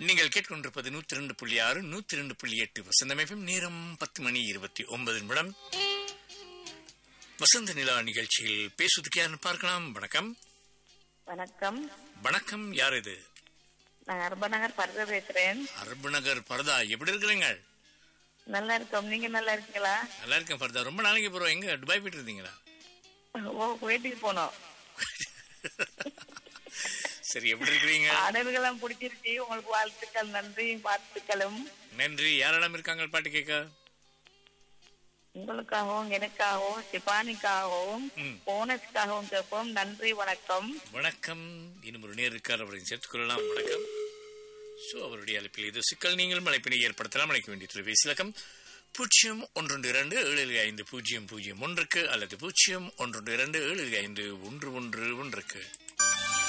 நீங்கள் கேட்டுக்கொண்டிருப்பது நூத்தி ரெண்டு புள்ளி ஆறு நூத்தி ரெண்டு புள்ளி எட்டு வசந்தமைப்பும் நேரம் பத்து மணி இருபத்தி ஒன்பது நிமிடம் வசந்த நிலா நிகழ்ச்சியில் பேசுவதுக்கு யாருன்னு பார்க்கலாம் வணக்கம் வணக்கம் வணக்கம் யார் இது நான் அர்பநகர் பரத பேசுறேன் அரபு நகர் பரதா எப்படி இருக்கிறீங்க நல்லா இருக்கோம் நீங்க நல்லா இருக்கீங்களா நல்லா இருக்கேன் பரதா ரொம்ப நாளைக்கு போறோம் எங்க துபாய் போயிட்டு இருந்தீங்களா ஓ குவைட்டுக்கு போனோம் சரி எப்படி இருக்கிறீங்க பாடல்கள்லாம் பிடிச்சிருச்சு உங்களுக்கு வாழ்த்துக்கள் நன்றி வாழ்த்துக்களும் நன்றி யாரெல்லாம் இருக்காங்க பாட்டு கேட்க உங்களுக்காகவும் எனக்காகவும் சிபானிக்காகவும் ம். போனஸ்க்காகவும் கேட்போம் நன்றி வணக்கம் வணக்கம் இன்னும் ஒரு நேர் இருக்கார் அவரையும் சேர்த்துக் கொள்ளலாம் வணக்கம் ஸோ அவருடைய அழைப்பில் இது சிக்கல் நீங்களும் அழைப்பினை ஏற்படுத்தலாம் அழைக்க வேண்டிய தொலைபேசி இலக்கம் பூஜ்ஜியம் ஒன்று இரண்டு ஏழு ஐந்து பூஜ்ஜியம் பூஜ்ஜியம் ஒன்றுக்கு அல்லது பூஜ்ஜியம் ஒன்று இரண்டு ஏழு ஐந்து ஒன்று ஒன்று ஒன்றுக்கு